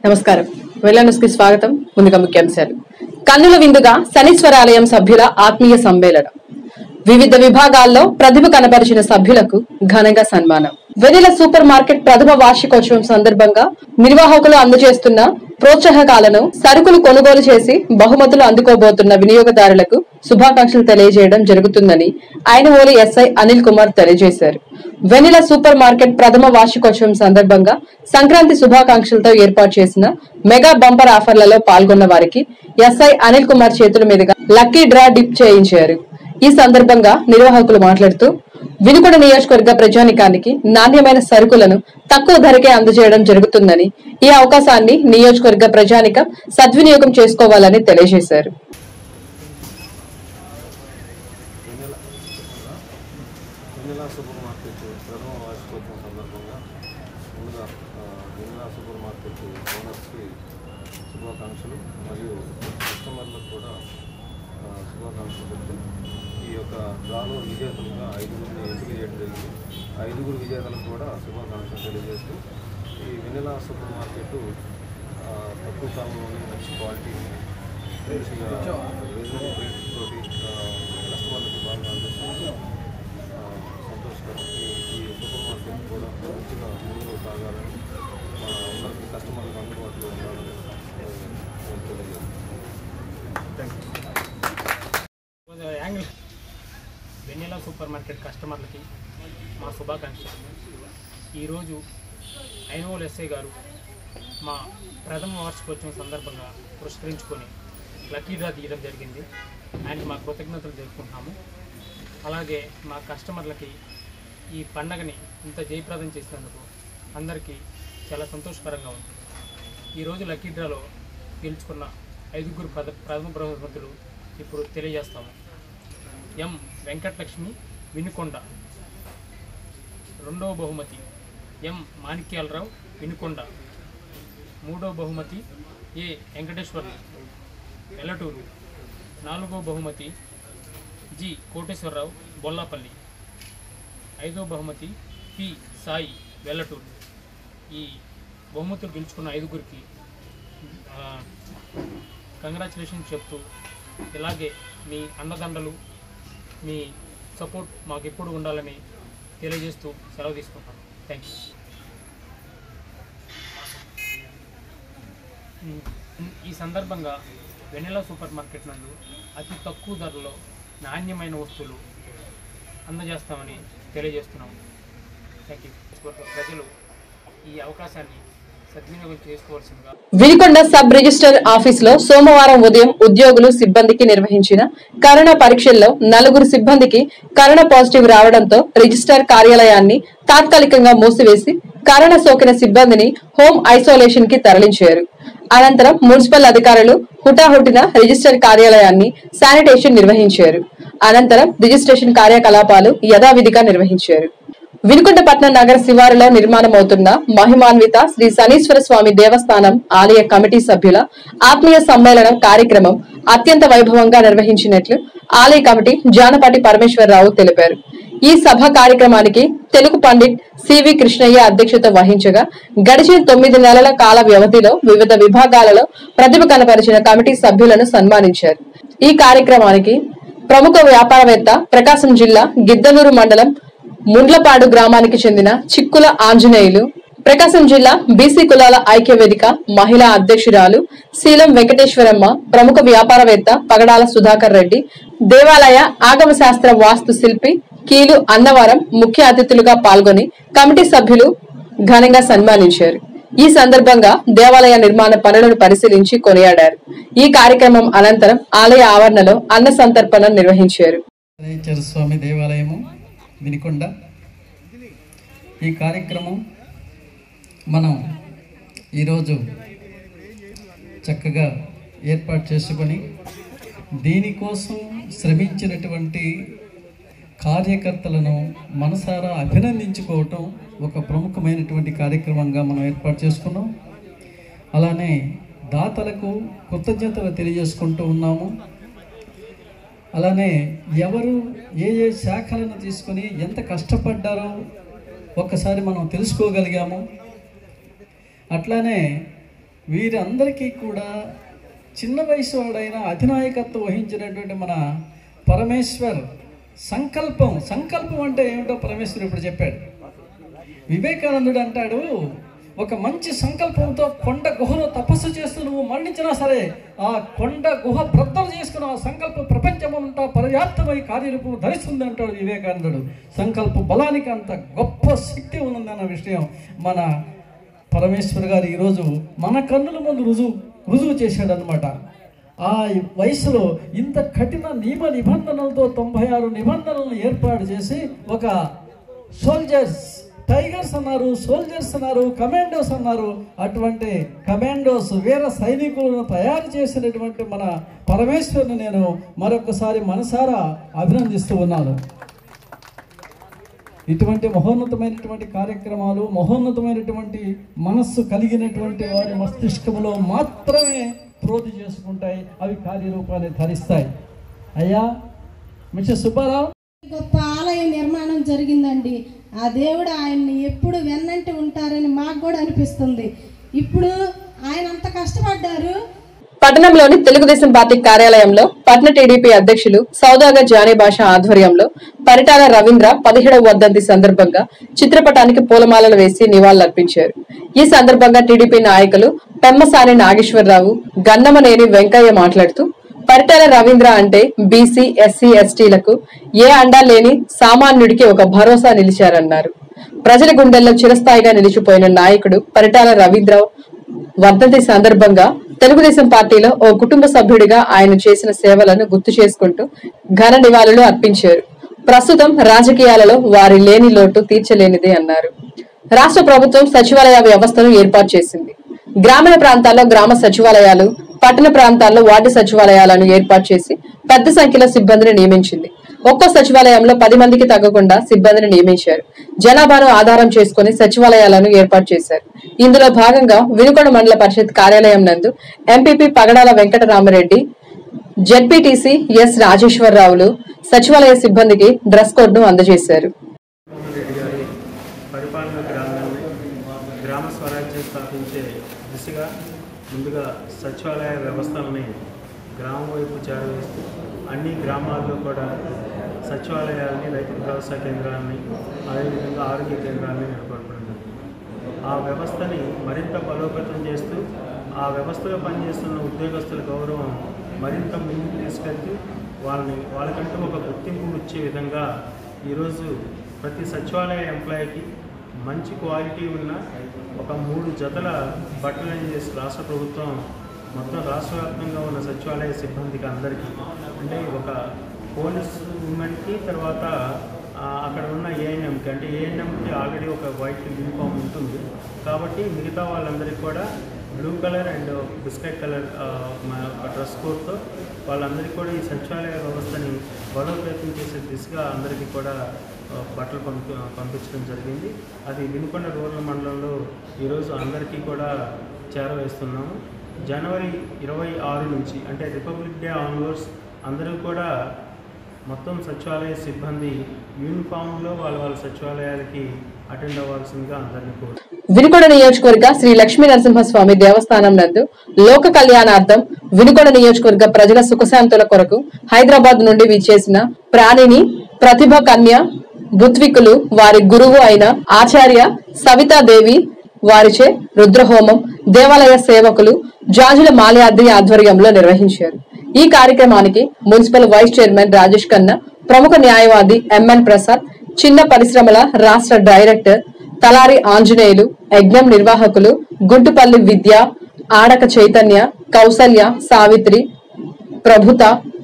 నమస్కారం వెల్లనస్ కి స్వాగతం ముందుగా ముఖ్యాంశాలు కన్నుల విందుగా శనీశ్వరాలయం సభ్యుల ఆత్మీయ సమ్మేళనం వివిధ విభాగాల్లో ప్రతిభ కనబరిచిన సభ్యులకు ఘనంగా సన్మానం వెనిల సూపర్ మార్కెట్ ప్రథమ వార్షికోత్సవం సందర్భంగా నిర్వాహకులు అందజేస్తున్న ప్రోత్సాహకాలను సరుకులు కొనుగోలు చేసి బహుమతులు అందుకోబోతున్న వినియోగదారులకు శుభాకాంక్షలు తెలియజేయడం జరుగుతుందని ఆయన ఓలి ఎస్ఐ అనిల్ కుమార్ తెలియజేశారు వెనిల సూపర్ మార్కెట్ ప్రథమ వార్షికోత్సవం సందర్భంగా సంక్రాంతి శుభాకాంక్షలతో ఏర్పాటు చేసిన మెగా బంపర్ ఆఫర్లలో పాల్గొన్న వారికి ఎస్ఐ అనిల్ కుమార్ చేతుల మీదుగా లక్కీ డ్రా డిప్ చేయించారు ఈ సందర్భంగా నిర్వాహకులు మాట్లాడుతూ వినుకొండ నియోజకవర్గ ప్రజానికానికి నాణ్యమైన సరుకులను తక్కువ ధరకే అందజేయడం జరుగుతుందని ఈ అవకాశాన్ని నియోజకవర్గ ప్రజానికం సద్వినియోగం చేసుకోవాలని తెలియజేశారు వెనిలా సూపర్ మార్కెట్ ప్రథమ వార్షికోత్సవం సందర్భంగా ముందుగా ఆ, వెనిలా సూపర్ మార్కెట్ ఓనర్స్కి శుభాకాంక్షలు మరియు కస్టమర్లకు కూడా ఆ, శుభాకాంక్షలు చెప్తూ ఈ యొక్క డ్రాలో విజేతలుగా ఐదుగురిని ఎంపిక చేయడం జరిగింది ఆ ఐదుగురు విజేతలకు కూడా శుభాకాంక్షలు తెలియజేస్తూ ఈ వెనిలా సూపర్ మార్కెట్ ఆ, తక్కువ కాలంలోనే మంచి క్వాలిటీని మంచిగా రీజనబుల్ రేట్ తోటి ఆ, కస్టమర్లకు బాగా అందిస్తుంది ఆ, సంతోషకరం ఈ ఈ సూపర్ మార్కెట్ కూడా మంచిగా ముందుకు సాగాలని మన అందరికీ కస్టమర్లకు అందుబాటులో ఉండాలని ఆ, నేను తెలియజేస్తున్నాను యాంగిల్ వెన్నెలా సూపర్ మార్కెట్ కస్టమర్లకి మా శుభాకాంక్షలు ఈరోజు ఐనోల్ ఎస్ఐ గారు మా ప్రథమ వార్షికోత్సవం సందర్భంగా పురస్కరించుకొని లక్కీ డ్రా తీయడం జరిగింది ఆయనకి మా కృతజ్ఞతలు తెలుపుకుంటున్నాము అలాగే మా కస్టమర్లకి ఈ పండగని ఇంత జయప్రదం చేసినందుకు అందరికీ చాలా సంతోషకరంగా ఉంది ఈరోజు లక్కీ డ్రాలో గెలుచుకున్న ఐదుగురు ప్రథ ప్రథమ బహుమతులు ఇప్పుడు తెలియజేస్తాము ఎం వెంకటలక్ష్మి వినుకొండ రెండవ బహుమతి ఎం మాణిక్యాలరావు వినుకొండ మూడవ బహుమతి ఏ వెంకటేశ్వర్లు వెల్లటూరు నాలుగవ బహుమతి జి కోటేశ్వరరావు బొల్లాపల్లి ఐదవ బహుమతి పి సాయి వెల్లటూరు ఈ బహుమతులు గెలుచుకున్న ఐదుగురికి కంగ్రాచులేషన్స్ చెప్తూ ఇలాగే మీ అండదండలు మీ సపోర్ట్ మాకు ఎప్పుడు ఉండాలని తెలియజేస్తూ సెలవు తీసుకుంటాను థ్యాంక్ యూ ఈ సందర్భంగా వెనిలా సూపర్ మార్కెట్ నందు అతి తక్కువ ధరలో నాణ్యమైన వస్తువులు అందజేస్తామని తెలియజేస్తున్నాము థ్యాంక్ యూ ప్రజలు ఈ అవకాశాన్ని సద్వినియోగం చేసుకోవాల్సిందిగా వినికొండ సబ్ రిజిస్టర్ ఆఫీస్ లో సోమవారం ఉదయం ఉద్యోగులు సిబ్బందికి నిర్వహించిన కరోనా పరీక్షల్లో నలుగురు సిబ్బందికి కరోనా పాజిటివ్ రావడంతో రిజిస్టర్ కార్యాలయాన్ని తాత్కాలికంగా మూసివేసి కరోనా సోకిన సిబ్బందిని హోమ్ ఐసోలేషన్ కి తరలించారు అనంతరం మున్సిపల్ అధికారులు హుటాహుటిన రిజిస్టర్ కార్యాలయాన్ని శానిటేషన్ నిర్వహించారు అనంతరం రిజిస్ట్రేషన్ కార్యకలాపాలు యథావిధిగా నిర్వహించారు వినుకొండపట్నం నగర శివారులో నిర్మాణమవుతున్న మహిమాన్విత శ్రీ శనీశ్వర స్వామి దేవస్థానం ఆలయ కమిటీ సభ్యుల ఆత్మీయ సమ్మేళనం కార్యక్రమం అత్యంత వైభవంగా నిర్వహించినట్లు ఆలయ కమిటీ జానపాటి పరమేశ్వరరావు తెలిపారు ఈ సభ కార్యక్రమానికి తెలుగు పండిట్ సివి కృష్ణయ్య అధ్యక్షత వహించగా గడిచిన తొమ్మిది నెలల కాల వ్యవధిలో వివిధ విభాగాలలో ప్రతిభ కనపరిచిన కమిటీ సభ్యులను సన్మానించారు ఈ కార్యక్రమానికి ప్రముఖ వ్యాపారవేత్త ప్రకాశం జిల్లా గిద్దలూరు మండలం ముండ్లపాడు గ్రామానికి చెందిన చిక్కుల ఆంజనేయులు ప్రకాశం జిల్లా బీసీ కులాల ఐక్య వేదిక మహిళా అధ్యక్షురాలు శీలం వెంకటేశ్వరమ్మ ప్రముఖ వ్యాపారవేత్త పగడాల సుధాకర్ రెడ్డి దేవాలయ ఆగమ శాస్త్ర వాస్తు శిల్పి కీలు అన్నవరం ముఖ్య అతిథులుగా పాల్గొని కమిటీ సభ్యులు ఘనంగా సన్మానించారు ఈ సందర్భంగా దేవాలయ నిర్మాణ పనులను పరిశీలించి కొనియాడారు ఈ కార్యక్రమం అనంతరం ఆలయ ఆవరణలో అన్న సంతర్పణ నిర్వహించారు శనేశ్వర స్వామి దేవాలయము వినికొండ ఈ కార్యక్రమం మనం ఈరోజు చక్కగా ఏర్పాటు చేసుకొని దీనికోసం శ్రమించినటువంటి కార్యకర్తలను మనసారా అభినందించుకోవటం ఒక ప్రముఖమైనటువంటి కార్యక్రమంగా మనం ఏర్పాటు చేసుకున్నాం అలానే దాతలకు కృతజ్ఞతలు తెలియజేసుకుంటూ ఉన్నాము అలానే ఎవరు ఏ ఏ శాఖలను తీసుకొని ఎంత కష్టపడ్డారో ఒక్కసారి మనం తెలుసుకోగలిగాము అట్లానే వీరందరికీ కూడా చిన్న వయసు వాడైన అధినాయకత్వం వహించినటువంటి మన పరమేశ్వర్ సంకల్పం సంకల్పం అంటే ఏమిటో పరమేశ్వర్ ఇప్పుడు చెప్పాడు వివేకానందుడు అంటాడు ఒక మంచి సంకల్పంతో కొండ గుహలో తపస్సు చేస్తూ నువ్వు మరణించినా సరే ఆ కొండ గుహ బ్రద్దలు చేసుకున్న ఆ సంకల్ప ప్రపంచమంతా పర్యాప్తమై కార్యరూపం ధరిస్తుంది అంటాడు వివేకానందుడు సంకల్ప బలానికి అంత గొప్ప శక్తి ఉందన్న విషయం మన పరమేశ్వర్ గారు ఈరోజు మన కన్నుల ముందు రుజువు రుజువు చేశాడనమాట ఆ వయసులో ఇంత కఠిన నియమ నిబంధనలతో తొంభై ఆరు నిబంధనలను ఏర్పాటు చేసి ఒక సోల్జర్స్ టైగర్స్ అన్నారు సోల్జర్స్ అన్నారు కమాండోస్ అన్నారు అటువంటి కమాండోస్ వీర సైనికులను తయారు చేసినటువంటి మన పరమేశ్వరుని నేను మరొకసారి మనసారా అభినందిస్తూ ఉన్నాను ఇటువంటి మహోన్నతమైనటువంటి కార్యక్రమాలు మహోన్నతమైనటువంటి మనస్సు కలిగినటువంటి వారి మస్తిష్కంలో మాత్రమే ప్రోధి చేసుకుంటాయి అవి కార్యరూపాన్ని ధరిస్తాయి అయ్యా మిస్టర్ సుబ్బారావు గొప్ప ఆలయ నిర్మాణం జరిగిందండి ఆ దేవుడు ఆయన్ని ఎప్పుడు వెన్నంటి ఉంటారని మాకు కూడా అనిపిస్తుంది ఇప్పుడు ఆయన అంత కష్టపడ్డారు పట్టణంలోని తెలుగుదేశం పార్టీ కార్యాలయంలో పట్న టీడీపీ అధ్యక్షులు సౌదాగర్ జానీ భాష ఆధ్వర్యంలో పరిటాల రవీంద్ర పదిహేడవ వర్ధంతి సందర్భంగా చిత్రపటానికి పూలమాలలు వేసి నివాళులర్పించారు ఈ సందర్భంగా టీడీపీ నాయకులు పెమ్మసాని నాగేశ్వరరావు గన్నమనేని వెంకయ్య మాట్లాడుతూ పరిటాల రవీంద్ర అంటే బీసీ ఎస్సీ ఎస్టీలకు ఏ అండా లేని సామాన్యుడికి ఒక భరోసా నిలిచారన్నారు ప్రజల గుండెల్లో చిరస్థాయిగా నిలిచిపోయిన నాయకుడు పరిటాల రవీంద్ర వర్ధంతి సందర్భంగా తెలుగుదేశం పార్టీలో ఓ కుటుంబ సభ్యుడిగా ఆయన చేసిన సేవలను గుర్తు చేసుకుంటూ ఘన నివాళులు అర్పించారు ప్రస్తుతం రాజకీయాలలో వారి లేని లోటు తీర్చలేనిదే అన్నారు రాష్ట్ర ప్రభుత్వం సచివాలయ వ్యవస్థను ఏర్పాటు చేసింది గ్రామీణ ప్రాంతాల్లో గ్రామ సచివాలయాలు పట్టణ ప్రాంతాల్లో వార్డు సచివాలయాలను ఏర్పాటు చేసి పెద్ద సంఖ్యలో సిబ్బందిని నియమించింది ఒక్కో సచివాలయంలో పది మందికి తగ్గకుండా సిబ్బందిని నియమించారు జనాభాను ఆధారం చేసుకుని సచివాలయాలను ఏర్పాటు చేశారు ఇందులో భాగంగా వినుకొండ మండల పరిషత్ కార్యాలయం నందు MPP Pagadala Venkataramareddy ZPTC S రాజేశ్వరరావులు సచివాలయ సిబ్బందికి డ్రెస్ కోడ్ ను అందజేశారు రెడ్డి గారి పరిపాలన గ్రామాన్ని గ్రామ స్వరాజ్యం స్థాపించే దిశగా ముందుగా సచివాలయ వ్యవస్థలని గ్రామం వైపు చేరవేస్తూ అన్ని గ్రామాల్లో కూడా సచివాలయాల్ని రైతు భరోసా కేంద్రాలని అదేవిధంగా ఆరోగ్య కేంద్రాలని నెలకొల్పడం ఆ వ్యవస్థని మరింత బలోపేతం చేస్తూ ఆ వ్యవస్థలో పనిచేస్తున్న ఉద్యోగస్తుల గౌరవం మరింత ముందుకు తీసుకెళ్తూ వాళ్ళని వాళ్ళకంటూ ఒక గుర్తింపు ఇచ్చే విధంగా ఈరోజు ప్రతి సచివాలయ ఎంప్లాయీకి మంచి క్వాలిటీ ఉన్న ఒక మూడు జతల బట్టలను చేసి రాష్ట్ర ప్రభుత్వం మొత్తం రాష్ట్ర వ్యాప్తంగా ఉన్న సచివాలయ సిబ్బందికి అందరికీ అంటే ఒక పోలీస్ ఉమెన్కి తర్వాత ఆ, అక్కడ ఉన్న ఏఎన్ఎంకి అంటే ఏఎన్ఎంకి ఆల్రెడీ ఒక వైట్ యూనిఫామ్ ఉంటుంది కాబట్టి మిగతా వాళ్ళందరికీ కూడా blue colour and biscuit colour dress కోడ్తో వాళ్ళందరికీ కూడా ఈ సచివాలయ వ్యవస్థని బలోపేతం చేసే దిశగా అందరికీ కూడా ఆ, బట్టలు పంపి పంపించడం జరిగింది అది వినుకొండ రూరల్ మండలంలో ఈరోజు అందరికీ కూడా చేరవేస్తున్నాము జనవరి ఇరవై ఆరు నుంచి అంటే రిపబ్లిక్ డే ఆన్వర్డ్స్ అందరూ కూడా మొత్తం సచివాలయ సిబ్బంది యూనిఫామ్లో వాళ్ళ వాళ్ళ సచివాలయాలకి అటెండ్ అవ్వాల్సిందిగా అందరినీ కోరు వినుకొండ నియోజకవర్గ శ్రీ లక్ష్మీ నరసింహస్వామి దేవస్థానం నందు లోక కళ్యాణార్థం వినుకొండ నియోజకవర్గ ప్రజల సుఖశాంతుల కొరకు హైదరాబాద్ నుండి విచ్చేసిన ప్రాణిని ప్రతిభ కన్య బుద్వికులు వారి గురువు అయిన ఆచార్య సవితాదేవి వారిచే రుద్రహోమం దేవాలయ సేవకులు జాజుల మాల్యాద్రి ఆధ్వర్యంలో నిర్వహించారు ఈ కార్యక్రమానికి municipal vice chairman Rajesh Khanna ప్రముఖ న్యాయవాది ఎంఎన్ ప్రసాద్ చిన్న పరిశ్రమల రాష్ట్ర డైరెక్టర్ తలారి ఆంజనేయులు యజ్ఞం నిర్వాహకులు గుంటుపల్లి విద్య ఆడక చైతన్య కౌసల్య సావిత్రి ప్రభుత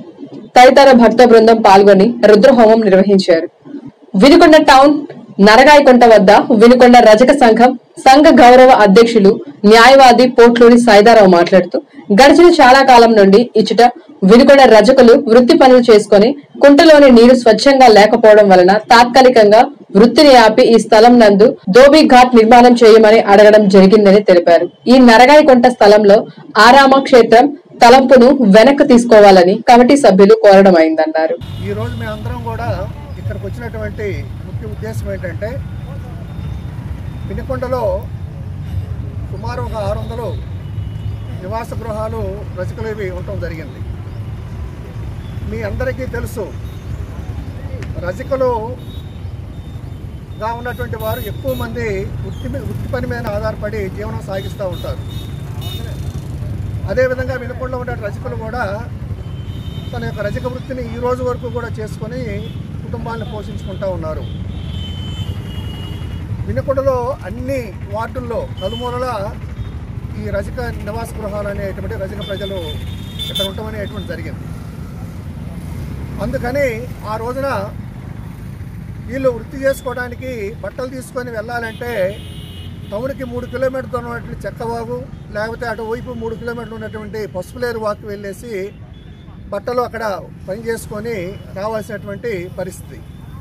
తదితర భక్త బృందం పాల్గొని రుద్రహోమం నిర్వహించారు వినుకొండ టౌన్ నరగాయకుంట వద్ద వినుకొండ రజక సంఘం సంఘ గౌరవ అధ్యక్షులు న్యాయవాది పోట్లూరి సాయిదారావు మాట్లాడుతూ గడిచిన చాలా కాలం నుండి ఇచ్చట వినుకొండ రజకులు వృత్తి పనులు చేసుకుని కుంటలోని నీరు స్వచ్ఛంగా లేకపోవడం వలన తాత్కాలికంగా వృత్తిని ఆపి ఈ స్థలం నందు దోబీ ఘాట్ నిర్మాణం చేయమని అడగడం జరిగిందని తెలిపారు ఈ నరగాయకుంట స్థలంలో ఆరామ క్షేత్రం తలంపును వెనక్కి తీసుకోవాలని కమిటీ సభ్యులు కోరడం అయిందన్నారు ఈరోజు మేమందరం కూడా ఇక్కడికి వచ్చినటువంటి ముఖ్య ఉద్దేశం ఏంటంటే పినికొండలో సుమారు ఒక ఆరు వందలు నివాస గృహాలు రజకులవి ఉండటం జరిగింది మీ అందరికీ తెలుసు రజకులుగా ఉన్నటువంటి వారు ఎక్కువ మంది వృత్తి మీ- వృత్తి పని మీద ఆధారపడి జీవనం సాగిస్తూ ఉంటారు అదేవిధంగా వినకుండా ఉండే రజకులు కూడా తన యొక్క రజక వృత్తిని ఈ రోజు వరకు కూడా చేసుకొని కుటుంబాలను పోషించుకుంటూ ఉన్నారు వినుకొండలో అన్ని వార్డుల్లో నలుమూలల ఈ రజక నివాస గృహాలు అనేటువంటి రజక ప్రజలు ఇక్కడ ఉండటం అనేటువంటి జరిగింది అందుకని ఆ రోజున వీళ్ళు వృత్తి చేసుకోవడానికి బట్టలు తీసుకొని వెళ్ళాలంటే టౌన్కి మూడు కిలోమీటర్ దూరం ఉన్నటువంటి చెక్కవాగు లేకపోతే అటువైపు మూడు కిలోమీటర్లు ఉన్నటువంటి పసుపులేరు వాక్ వెళ్ళేసి బట్టలు అక్కడ పని చేసుకొని రావాల్సినటువంటి పరిస్థితి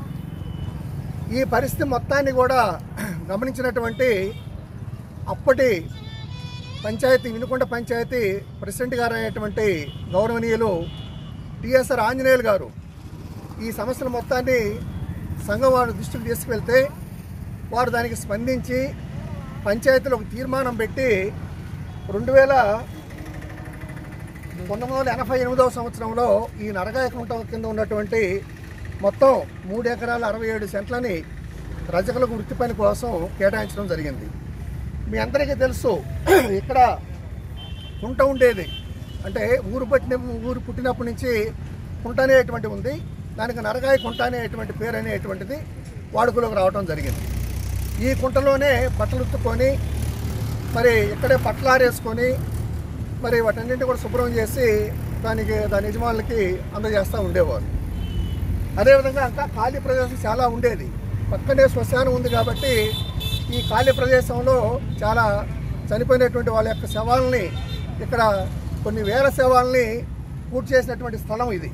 ఈ పరిస్థితి మొత్తాన్ని కూడా గమనించినటువంటి అప్పటి పంచాయతీ వినుకొండ పంచాయతీ ప్రెసిడెంట్ గారు అయినటువంటి గౌరవనీయులు టిఎస్ఆర్ ఆంజనేయులు గారు ఈ సమస్యల మొత్తాన్ని సంఘం వారి దృష్టికి తీసుకువెళ్తే వారు దానికి స్పందించి పంచాయతీలో ఒక తీర్మానం పెట్టి రెండు వేల పంతొమ్మిది వందల ఎనభై ఎనిమిదవ సంవత్సరంలో ఈ నరగాయ కుంట కింద ఉన్నటువంటి మొత్తం మూడు ఎకరాల అరవై ఏడు సెంట్లని రజకులకు వృత్తి పని కోసం కేటాయించడం జరిగింది మీ అందరికీ తెలుసు ఇక్కడ కుంట ఉండేది అంటే ఊరు పట్టిన ఊరు పుట్టినప్పటి నుంచి కుంట అనేటువంటి ఉంది దానికి నరగాయ కుంట అనేటువంటి పేరు అనేటువంటిది వాడుకలోకి రావడం జరిగింది ఈ కుంటలోనే బట్టలు ఉత్తుకొని మరి ఇక్కడే పట్లారేసుకొని మరి వాటన్నింటినీ కూడా శుభ్రం చేసి దానికి దాని యజమానులకి అందజేస్తూ ఉండేవారు అదేవిధంగా ఇంకా ఖాళీ ప్రదేశం చాలా ఉండేది పక్కనే శ్మశానం ఉంది కాబట్టి ఈ ఖాళీ ప్రదేశంలో చాలా చనిపోయినటువంటి వాళ్ళ యొక్క శవాలని ఇక్కడ కొన్ని వేల శవాలని పూర్తి చేసినటువంటి స్థలం ఇది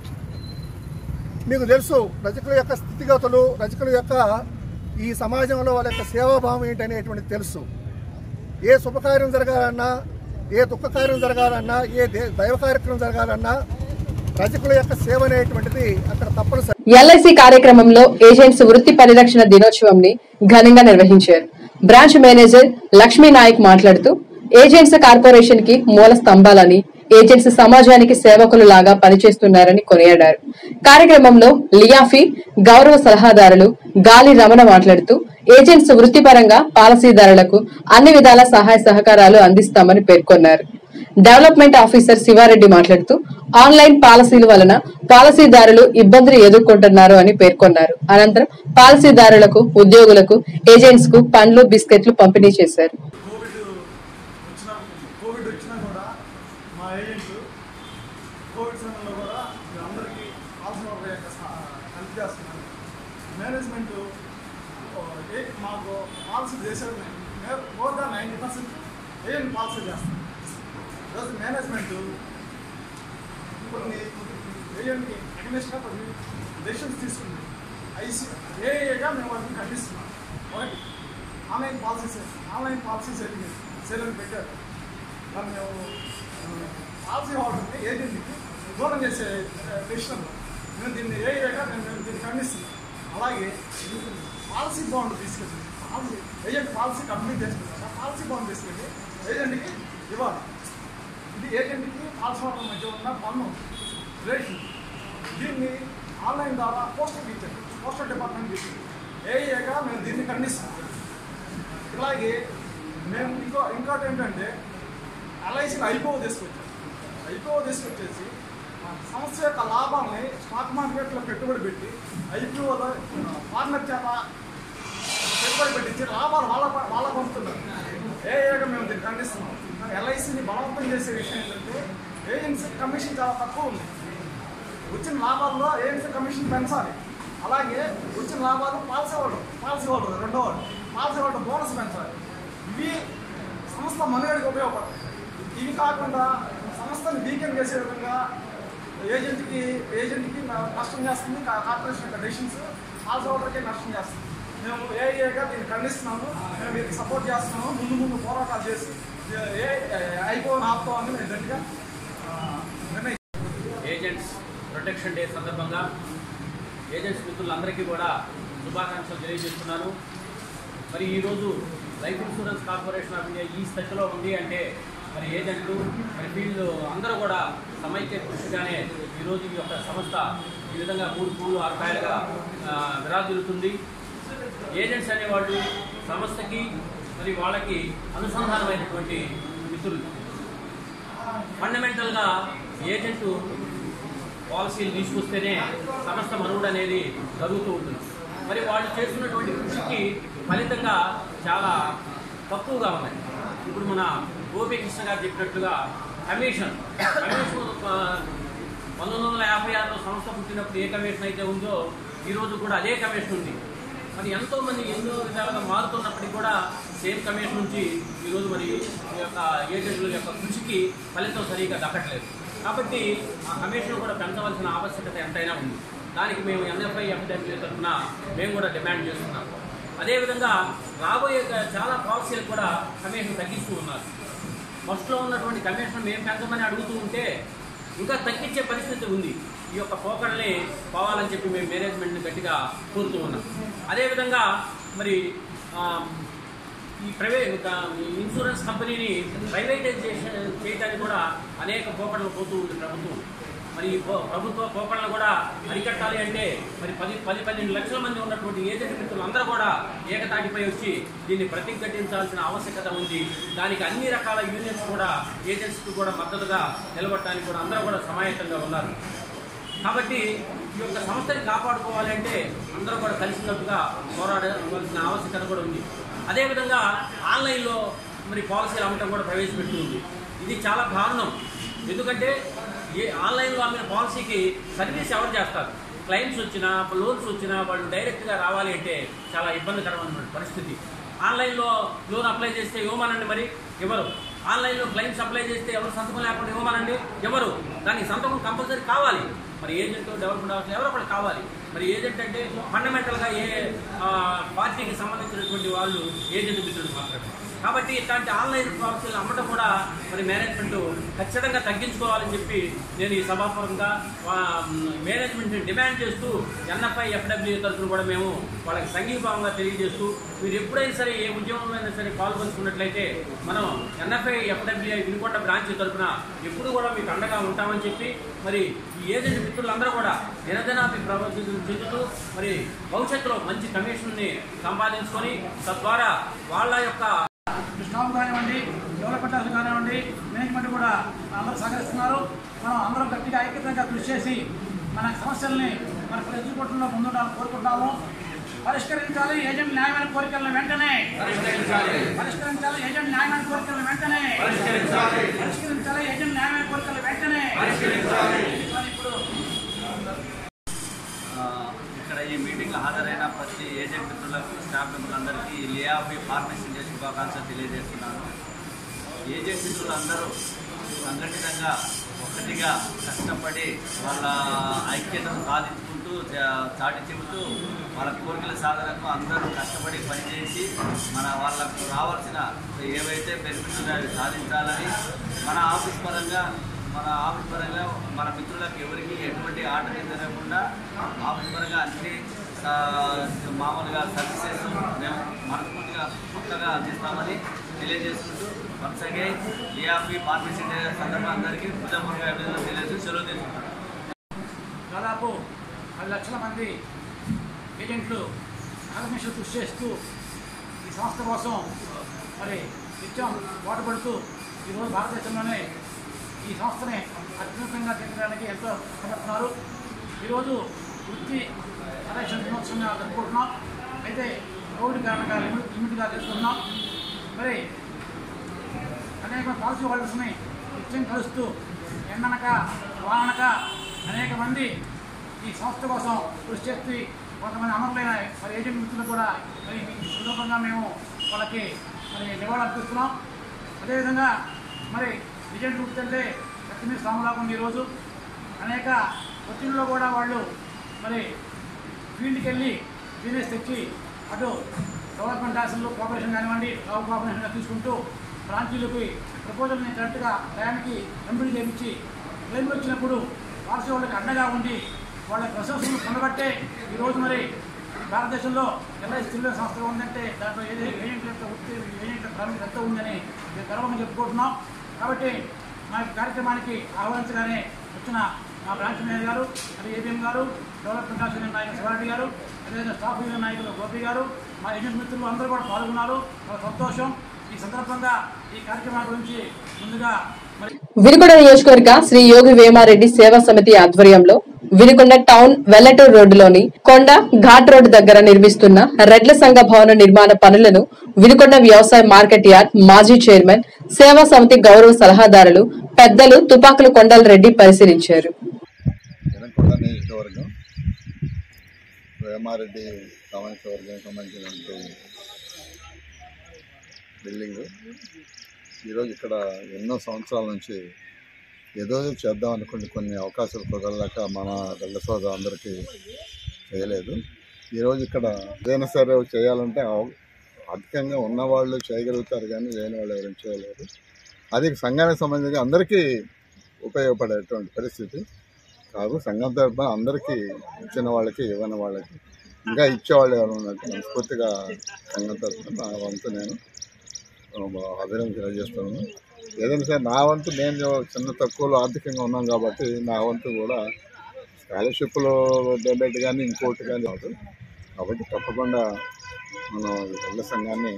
మీకు తెలుసు రజకుల యొక్క స్థితిగతులు రజకుల యొక్క ఈ సమాజంలో వాళ్ళ యొక్క సేవాభావం ఏంటనేటువంటిది తెలుసు ఏ శుభకార్యం జరగాలన్నా ఏ దుఃఖ కార్యం జరగాలన్నా ఏ దే- దైవ కార్యక్రమం జరగాలన్నా రజకుల యొక్క సేవ అనేటువంటిది అక్కడ తప్పనిసరి ఎల్ఐసి కార్యక్రమంలో ఏజెంట్స్ వృత్తి పరిరక్షణ దినోత్సవం ని ఘనంగా నిర్వహించారు బ్రాంచ్ మేనేజర్ లక్ష్మీ నాయక్ మాట్లాడుతూ ఏజెంట్స్ కార్పొరేషన్ కి మూల స్తంభాలని ఏజెంట్స్ సమాజానికి సేవకులు లాగా పనిచేస్తున్నారని కొనియాడారు కార్యక్రమంలో లియాఫీ గౌరవ సలహాదారులు గాలి రమణ మాట్లాడుతూ ఏజెంట్స్ వృత్తిపరంగా పాలసీదారులకు అన్ని విధాల సహాయ సహకారాలు అందిస్తామని పేర్కొన్నారు డెవలప్మెంట్ ఆఫీసర్ శివారెడ్డి మాట్లాడుతూ ఆన్లైన్ పాలసీల వలన పాలసీదారులు ఇబ్బందులు ఎదుర్కొంటున్నారు అని పేర్కొన్నారు అనంతరం పాలసీదారులకు ఉద్యోగులకు ఏజెంట్స్ కు పండ్లు బిస్కెట్లు పంపిణీ చేశారు కోవిడ్ వచ్చిన కోవిడ్ వచ్చినా కూడా మా ఏజెంట్స్ కోవిడ్ సమయంలో కూడా మేము అందరికీ కావాల్సిన ఒక యొక్క హెల్ప్ చేస్తున్నాను మేనేజ్మెంట్ ఏ మాకు పాలసీ చేసేది more than ninety percent agent policy చేస్తాం ఈరోజు మేనేజ్మెంట్ కొన్ని ఏజెంట్కి అగ్నిస్ట్గా కొన్ని డెసిషన్స్ తీసుకుంది ఐసీ ఏఏగా మేము వాటిని ఖండిస్తున్నాం ఒకటి ఆన్లైన్ పాలసీస్ ఆన్లైన్ పాలసీస్ సేలని పెట్టారు దాన్ని మేము పాలసీ హోల్డర్ని ఏజెంట్కి దూరం చేసే డెసిషన్ మేము దీన్ని ఏ ఏగా మేము మేము దీన్ని ఖండిస్తున్నాం అలాగే పాలసీ బాండ్ తీసుకెళ్ళి పాలసీ ఏజెంట్ పాలసీ కంప్లీట్ చేసుకుంటాం పాలసీ బాండ్ తీసుకెళ్ళి ఏజెంట్కి ఇవ్వాలి ఇది ఏజెంట్కి పాలసీ హోల్డర్ మధ్య ఉన్న పన్ను రేషన్ దీన్ని ఆన్లైన్ ద్వారా పోస్టల్ ఇచ్చారు పోస్టల్ డిపార్ట్మెంట్ ఇచ్చింది ఏఏగా మేము దీన్ని ఖండిస్తాం ఇలాగే మేము ఇంకో ఇంకోటి ఏంటంటే ఎల్ఐసిని ఐపో తీసుకొచ్చాం ఐపో తీసుకొచ్చేసి ఆ సంస్థ యొక్క లాభాలని స్టాక్ మార్కెట్లో పెట్టుబడి పెట్టి ఐపీఓలో పార్ట్నర్ చేత పెట్టుబడి పెట్టించి లాభాలు వాళ్ళ వాళ్ళ పంపుతున్నారు ఏ ఏగా మేము దీన్ని ఖండిస్తున్నాం ఎల్ఐసిని బలవంతం చేసే విషయం ఏంటంటే ఏజెన్సీ కమిషన్ చాలా తక్కువ ఉంది వచ్చిన లాభాల్లో ఏజెన్సీ కమిషన్ పెంచాలి అలాగే వచ్చిన లాభాలు పాలసీ హోల్డర్ పాలసీ హోల్డర్ రెండో వాడు పాలసీ హోల్డర్ బోనస్ పెంచాలి ఇవి సంస్థ మనుగడికి ఉపయోగపడతాయి ఇవి కాకుండా సంస్థని వీకెండ్ చేసే విధంగా ఏజెంట్కి ఏజెంట్కి న- నష్టం చేస్తుంది కా- కార్పొరేషన్ యొక్క డెసిషన్స్ పాలసీ హోల్డర్కి నష్టం చేస్తుంది మేము ఏఏగా దీన్ని ఖండిస్తున్నాము మేము వీరికి సపోర్ట్ చేస్తున్నాము ముందు ముందు పోరాటాలు చేసి ఏ అయిపోయిన ఆపుతామని మేము గట్టిగా ఆ, నిర్ణయం ఏజెంట్స్ ప్రొటెక్షన్ డే సందర్భంగా ఏజెంట్స్ మిత్రులందరికీ కూడా శుభాకాంక్షలు తెలియజేస్తున్నాను మరి ఈరోజు life insurance corporation of India ఈ స్థితిలో ఉంది అంటే మరి ఏజెంట్లు మరి ఫీల్డ్ అందరూ కూడా సమైక్య కృషిగానే ఈరోజు ఈ యొక్క సంస్థ ఈ విధంగా మూడు పూలు ఆరు కాయలుగా ఆ, విరాజిల్లుతుంది ఏజెంట్స్ అనేవాళ్ళు సంస్థకి మరి వాళ్ళకి అనుసంధానమైనటువంటి మిత్రులు ఫండమెంటల్గా ఏజెంటు పాలసీలు తీసుకొస్తేనే సంస్థ మనుగడ అనేది జరుగుతూ ఉంటుంది మరి వాళ్ళు చేస్తున్నటువంటి కృషికి ఫలితంగా చాలా తక్కువగా ఉన్నాయి ఇప్పుడు మన గోపి కృష్ణ గారు చెప్పినట్లుగా కమిషన్ కమిషన్ ఆ, పంతొమ్మిది వందల యాభై ఆరులో సంస్థ పుట్టినప్పుడు ఏ కమిషన్ అయితే ఉందో ఈరోజు కూడా అదే కమిషన్ ఉంది మరి ఎంతో మంది ఎన్నో విధాలుగా మారుతున్నప్పటికీ కూడా సేమ్ కమిషన్ నుంచి ఈరోజు మరి ఈ యొక్క ఏజెంట్ల యొక్క కృషికి ఫలితం సరిగా దక్కట్లేదు కాబట్టి ఆ కమిషన్ కూడా పెంచవలసిన ఆవశ్యకత ఎంతైనా ఉంది దానికి మేము ఎన్ఎఫ్ఐ ఎఫ్డబ్ల్యూ తరఫున మేము కూడా డిమాండ్ చేస్తున్నాం అదేవిధంగా రాబోయే క- చాలా పాలసీలు కూడా కమిషన్ తగ్గిస్తూ ఉన్నారు ఫస్ట్లో ఉన్నటువంటి కమిషన్ మేము పెంచమని అడుగుతూ ఉంటే ఇంకా తగ్గించే పరిస్థితి ఉంది ఈ యొక్క పోకడని పోవాలని చెప్పి మేము మేనేజ్మెంట్ని గట్టిగా కోరుతూ ఉన్నాం అదేవిధంగా మరి ఆ, ఈ ప్రైవేట్ ఈ ఇన్సూరెన్స్ కంపెనీని ప్రైవేటైజేషన్ చేయడానికి కూడా అనేక పోకడలు పోతూ ఉంది ప్రభుత్వం మరి ఈ పో- ప్రభుత్వ పోకడలను కూడా అరికట్టాలి అంటే మరి పది పది పన్నెండు లక్షల మంది ఉన్నటువంటి ఏజెంట్ మిత్రులు అందరూ కూడా ఏకతాటిపై వచ్చి దీన్ని ప్రతిఘటించాల్సిన ఆవశ్యకత ఉంది దానికి అన్ని రకాల యూనియన్స్ కూడా ఏజెంట్స్కి కూడా మద్దతుగా నిలబడటానికి కూడా అందరూ కూడా సమాయత్తంగా ఉన్నారు కాబట్టి ఈ యొక్క సంస్థని కాపాడుకోవాలి అంటే అందరూ కూడా కలిసినట్టుగా పోరాడవలసిన ఆవశ్యకత కూడా ఉంది అదేవిధంగా ఆన్లైన్లో మరి పాలసీలు అమ్మటం కూడా ప్రవేశపెట్టింది ఇది చాలా దారుణం ఎందుకంటే ఏ ఆన్లైన్లో అమ్మిన పాలసీకి సర్వీస్ ఎవరు చేస్తారు క్లైమ్స్ వచ్చినా లోన్స్ వచ్చినా వాళ్ళు డైరెక్ట్గా రావాలి అంటే చాలా ఇబ్బందికరమైన పరిస్థితి ఆన్లైన్లో లోన్ అప్లై చేస్తే ఇవ్వమనండి మరి ఎవరు ఆన్లైన్లో క్లైమ్స్ అప్లై చేస్తే ఎవరు సంతకం లేకుండా ఇవ్వమనండి ఎవరు దానికి సంతకం కంపల్సరీ కావాలి మరి ఏజెంట్ డెవలప్మెంట్ అవ్వాలి ఎవరో ఒకటి కావాలి మరి ఏజెంట్ అంటే ఫండమెంటల్గా ఏ ఆ, పార్టీకి సంబంధించినటువంటి వాళ్ళు ఏజెంట్ మిత్రులు మాత్రమే కాబట్టి ఇట్లాంటి ఆన్లైన్ పాలసీలు అమ్మటం కూడా మరి మేనేజ్మెంట్ ఖచ్చితంగా తగ్గించుకోవాలని చెప్పి నేను ఈ సభాపరంగా మేనేజ్మెంట్ని డిమాండ్ చేస్తూ ఎన్ఎఫ్ఐ ఎఫ్డబ్ల్యూ తరఫున కూడా మేము వాళ్ళకి సంఘీభావంగా తెలియజేస్తూ మీరు ఎప్పుడైనా సరే ఏ ఉద్యమంలో అయినా సరే పాల్గొనుకున్నట్లయితే మనం ఎన్ఎఫ్ఐ ఎఫ్డబ్ల్యూ వినుకొండ బ్రాంచ్ తరఫున ఎప్పుడు కూడా మీకు అండగా ఉంటామని చెప్పి మరి ఈ ఏజెంట్ మిత్రులందరూ కూడా దినదినాభి ప్రవర్తితులు చెందుతూ మరి భవిష్యత్తులో మంచి కమిషన్ని సంపాదించుకొని తద్వారా వాళ్ళ యొక్క స్టాఫ్ కానివ్వండి డెవలప్మెంట్ అసలు కానివ్వండి మేనేజ్మెంట్ కూడా అందరూ సహకరిస్తున్నారు మనం అందరం గట్టిగా ఐక్యతంగా కృషి చేసి మన సమస్యల్ని మన ప్రజల ముందుండాలని కోరుకుంటున్నాము పరిష్కరించాలి ఏజెంట్ న్యాయమైన కోరికలను వెంటనే పరిష్కరించాలి ఏజెంట్ న్యాయమైన కోరికలను వెంటనే పరిష్కరించాలి ఏజెంట్ న్యాయమైన కోరికలను వెంటనే మరి ఇప్పుడు ఆ, ఇక్కడ ఈ మీటింగ్లో హాజరైన ప్రతి ఏజెంట్ మిత్రులకు స్టాఫ్ మెంబర్లందరికీ లేఆఫీ ఫార్మేషన్ చేసి శుభాకాంక్షలు తెలియజేస్తున్నాను ఏజెంట్ మిత్రులందరూ సంఘటితంగా ఒకటిగా కష్టపడి వాళ్ళ ఐక్యతను సాధించుకుంటూ చా- చాటి చెబుతూ వాళ్ళ కోరికల సాధనకు అందరూ కష్టపడి పనిచేసి మన వాళ్ళకు రావాల్సిన ఏవైతే బెనిఫిట్స్ ఉన్నాయో అవి సాధించాలని మన ఆఫీస్ పరంగా మన ఆఫీస్ పరంగా మన మిత్రులకు ఎవరికి ఎటువంటి ఆటంకం జరగకుండా ఆఫీస్ పరంగా అన్ని ఆ, మామూలుగా సర్వీసెస్ మేము మనస్ఫూర్తిగా కొత్తగా అందిస్తామని తెలియజేసుకుంటూ వన్స్ అగైన్ ఏఆఫీ ఫార్మసీ డే సందర్భంగా అందరికీ హృదయపూర్వక అభినందనలు తెలియజేస్తూ సెలవు తీసుకుంటాం దాదాపు పది లక్షల మంది ఏజెంట్లు ఆకర్షణ కృషి చేస్తూ ఈ సంస్థ కోసం మరి నిత్యం ఓటపడుతూ ఈరోజు భారతదేశంలోనే ఈ సంస్థని అత్యున్నతంగా తీర్చడానికి ఎంతో కష్టపడుతున్నారు ఈరోజు వృత్తి ప్రదర్శన దినోత్సవంగా జరుపుకుంటున్నాం అయితే కోవిడ్ కారణంగా లిమిట్ లిమిట్గా చేసుకుంటున్నాం మరి అనేక పాలసీ హోల్డర్స్ని నిత్యం కలుస్తూ ఎండనక వానక అనేక మంది ఈ సంస్థ కోసం కృషి చేసి కొంతమంది అమరులైన మరి ఏజెంట్ మిత్రులు కూడా మరి ఈ సులభంగా మేము వాళ్ళకి మరి నివాళులు అర్పిస్తున్నాం అదేవిధంగా మరి ఏజెంట్ వృత్తి అంటే కత్తి మీద సాములాగా ఉంది ఈరోజు అనేక ఒత్తిడిలో కూడా వాళ్ళు మరి ఫీల్డ్కి వెళ్ళి బిజినెస్ తెచ్చి అటు డెవలప్మెంట్ డాన్సులు కోఆపరేషన్ కానివ్వండి రావు కోఆపరేషన్గా తీసుకుంటూ బ్రాంచీలకి ప్రపోజల్ని కరెక్ట్గా టయానికి ఎంపిక చేయించి క్లెయిమ్ వచ్చినప్పుడు పాలసీ వాళ్ళకి అండగా ఉండి వాళ్ళ ప్రశంసలు పొందబట్టే ఈరోజు మరి భారతదేశంలో ఎల్ఐసి చిల్లర సంస్థ ఉందంటే దాంట్లో ఏది ఏజెంట్ల యొక్క వృత్తి ఏజెంట్ల ప్రాముఖ్యత ఎంత ఉందని మేము గర్వంగా చెప్పుకుంటున్నాం కాబట్టి మా యొక్క కార్యక్రమానికి ఆహ్వానించగానే వచ్చిన మా బ్రాంచ్ మేనేజర్ గారు అది ఏబిఎం గారు డెవలప్మెంట్ ఆఫ్ యూనియన్ నాయకులు శివారెడ్డి గారు అదేవిధంగా స్టాఫ్ యూనియన్ నాయకులు గోపి గారు మా ఏజెంట్ మిత్రులు అందరూ కూడా పాల్గొన్నారు చాలా సంతోషం ఈ సందర్భంగా ఈ కార్యక్రమాల గురించి ముందుగా మరి వినుకొండ నియోజకవర్గ శ్రీ యోగి వేమారెడ్డి సేవా సమితి ఆధ్వర్యంలో వినుకొండ టౌన్ వెల్లటూరు రోడ్డులోని కొండ ఘాట్ రోడ్డు దగ్గర నిర్మిస్తున్న రెడ్ల సంఘ భవన నిర్మాణ పనులను వినుకొండ వ్యవసాయ మార్కెట్ యార్డ్ మాజీ చైర్మన్ సేవా సమితి గౌరవ సలహాదారులు పెద్దలు తుపాకులు కొండల రెడ్డి పరిశీలించారు వెనకొండ నియోజకవర్గం వేమారెడ్డి సామాజిక వర్గానికి సంబంధించినటువంటి బిల్డింగ్ ఈరోజు ఇక్కడ ఎన్నో సంవత్సరాల నుంచి ఏదో చేద్దాం అనుకుని కొన్ని అవకాశాలు కుదరలేక మన రెడ్ల సోదరు అందరికీ చేయలేదు ఈరోజు ఇక్కడ ఏదైనా సరే చేయాలంటే అవ- అధికంగా ఉన్నవాళ్ళు చేయగలుగుతారు కానీ లేని వాళ్ళు ఎవరైనా చేయలేరు అది సంఘానికి సంబంధించి అందరికీ ఉపయోగపడేటువంటి పరిస్థితి కాదు సంఘం తరఫున అందరికీ ఇచ్చిన వాళ్ళకి ఇవ్వని వాళ్ళకి ఇంకా ఇచ్చేవాళ్ళు ఎవరు ఉన్నట్టు మనస్ఫూర్తిగా సంఘం తరఫున నా వంతు నేను ఆ, అభినందన తెలియజేస్తున్నాను ఏదైనా సరే నా వంతు నేను చిన్న తక్కువలో ఆర్థికంగా ఉన్నాను కాబట్టి నా వంతు కూడా స్కాలర్షిప్లో డెబెట్ కానీ ఇంకోటి కానీ కాదు కాబట్టి తప్పకుండా మనం ఈ రెడ్ల సంఘాన్ని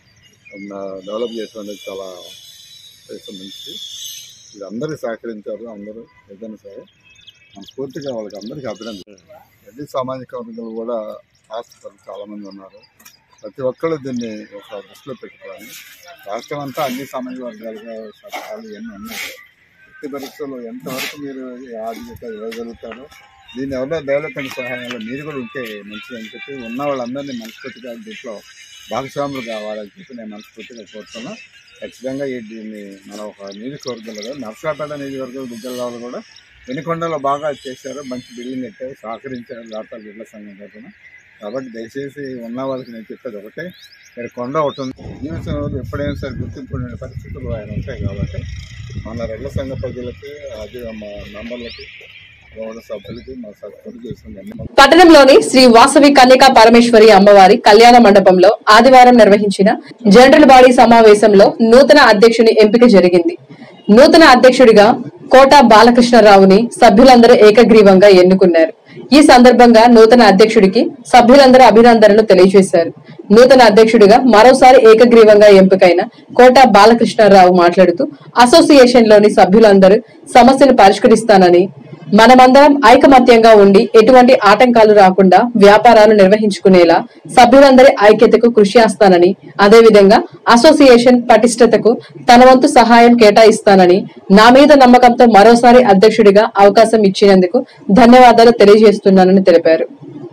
నా- డెవలప్ చేయడం చాలా చేసే మంచిది ఇది అందరికీ సహకరించారు అందరూ ఏదైనా సరే మనస్ఫూర్తిగా వాళ్ళకి అందరికీ అభినందన రెడ్డి సామాజిక వర్గాలు కూడా ఆస్తులు చాలామంది ఉన్నారు ప్రతి ఒక్కళ్ళు దీన్ని ఒక దృష్టిలో పెట్టుకోవాలి రాష్ట్రం అంతా అన్ని సామాజిక వర్గాలుగా చట్టాలు ఇవన్నీ ఉన్నాయి వ్యక్తి పరిస్థితుల్లో ఎంతవరకు మీరు ఆర్థిక ఇవ్వగలుగుతారో దీన్ని ఎవరో డెవలప్మెంట్ సహాయంలో మీరు కూడా ఉంటే మంచిది అని చెప్పి ఉన్న వాళ్ళందరినీ మనస్ఫూర్తిగా దీంట్లో భాగస్వాములు కావాలని చెప్పి నేను మనస్ఫూర్తిగా కోరుతున్నా ఖచ్చితంగా ఈ దీన్ని మన ఒక నియోజకవర్గంలో నర్సాపేట నియోజకవర్గం దుగ్గల కూడా వెనుకొండలో బాగా చేశారు మంచి బిల్డింగ్ కట్టారు సహకరించారు దాతలు బిడ్డ సంఘం తరఫున కాబట్టి దయచేసి ఉన్న వాళ్ళకి నేను చెప్పేది ఒకటే ఇక్కడ కొండ ఒకటి ఉంది జీవితంలో ఎప్పుడైనా సరే గుర్తింపు ఉండే పరిస్థితులు ఆయన ఉంటాయి కాబట్టి మన రెడ్ల సంఘ ప్రజలకి అది మా నంబర్లకి గౌరవ సభ్యులకి మా సభ్యులు చేస్తుంది అన్ని పట్టణంలోని శ్రీ వాసవి కన్యకా పరమేశ్వరి అమ్మవారి కళ్యాణ మండపంలో ఆదివారం నిర్వహించిన జనరల్ బాడీ సమావేశంలో నూతన అధ్యక్షుని ఎంపిక జరిగింది నూతన అధ్యక్షుడిగా కోట బాలకృష్ణరావుని సభ్యులందరూ ఏకగ్రీవంగా ఎన్నుకున్నారు ఈ సందర్భంగా నూతన అధ్యక్షుడికి సభ్యులందరూ అభినందనలు తెలియజేశారు నూతన అధ్యక్షుడిగా మరోసారి ఏకగ్రీవంగా ఎంపికైన కోట బాలకృష్ణరావు మాట్లాడుతూ అసోసియేషన్ లోని సభ్యులందరూ సమస్యను పరిష్కరిస్తానని మనమందరం ఐకమత్యంగా ఉండి ఎటువంటి ఆటంకాలు రాకుండా వ్యాపారాలు నిర్వహించుకునేలా సభ్యులందరి ఐక్యతకు కృషి చేస్తానని అదేవిధంగా అసోసియేషన్ పటిష్టతకు తన వంతు సహాయం కేటాయిస్తానని నా మీద నమ్మకంతో మరోసారి అధ్యక్షుడిగా అవకాశం ఇచ్చినందుకు ధన్యవాదాలు తెలియజేస్తున్నానని తెలిపారు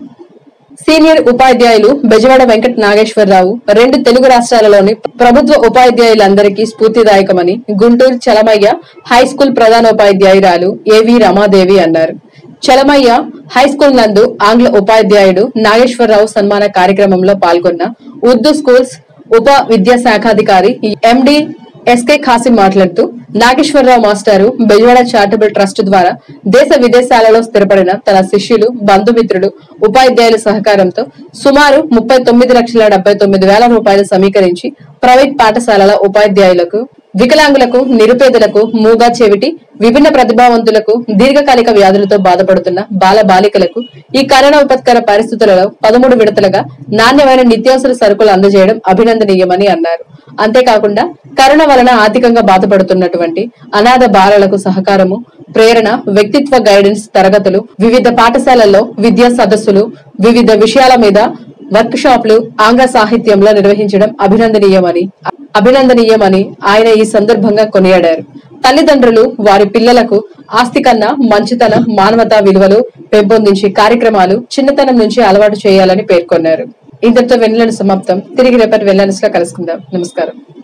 సీనియర్ ఉపాధ్యాయులు బెజవాడ వెంకట నాగేశ్వరరావు రెండు తెలుగు రాష్ట్రాలలోని ప్రభుత్వ ఉపాధ్యాయులందరికీ స్ఫూర్తిదాయకమని గుంటూరు చలమయ్య హై స్కూల్ ప్రధానోపాధ్యాయురాలు ఏవి రమాదేవి అన్నారు చలమయ్య హై స్కూల్ నందు ఆంగ్ల ఉపాధ్యాయుడు నాగేశ్వరరావు సన్మాన కార్యక్రమంలో పాల్గొన్న ఉర్దూ స్కూల్స్ ఉప విద్యాశాఖాధికారి ఎండి ఎస్కే ఖాసిం మాట్లాడుతూ నాగేశ్వరరావు మాస్టారు బెజవాడ చారిటబుల్ ట్రస్ట్ ద్వారా దేశ విదేశాలలో స్థిరపడిన తన శిష్యులు బంధుమిత్రులు ఉపాధ్యాయుల సహకారంతో సుమారు ముప్పై తొమ్మిది లక్షల డెబ్బై తొమ్మిది వేల రూపాయలు సమీకరించి ప్రైవేట్ పాఠశాలల ఉపాధ్యాయులకు వికలాంగులకు నిరుపేదలకు మూగా చెవిటి విభిన్న ప్రతిభావంతులకు దీర్ఘకాలిక వ్యాధులతో బాధపడుతున్న బాల బాలికలకు ఈ కరోనా విపత్కర పరిస్థితులలో పదమూడు విడతలుగా నాణ్యమైన నిత్యావసర సరుకులు అందజేయడం అభినందనీయమని అన్నారు అంతేకాకుండా కరోనా వలన ఆర్థికంగా బాధపడుతున్నటువంటి అనాథ బాలలకు సహకారము ప్రేరణ వ్యక్తిత్వ గైడెన్స్ తరగతులు వివిధ పాఠశాలల్లో విద్యా సదస్సులు వివిధ విషయాల మీద వర్క్ షాప్లు ఆంగ్ల సాహిత్యంలో నిర్వహించడం అభినందనీయమని అభినందనీయమని ఆయన ఈ సందర్భంగా కొనియాడారు తల్లిదండ్రులు వారి పిల్లలకు ఆస్తి కన్నా మంచితనం మానవతా విలువలు పెంపొందించి కార్యక్రమాలు చిన్నతనం నుంచి అలవాటు చేయాలని పేర్కొన్నారు ఇంతటితో వెన్నెలను సమాప్తం తిరిగి రేపటి వెన్నెలస్ లో కలుసుకుందాం నమస్కారం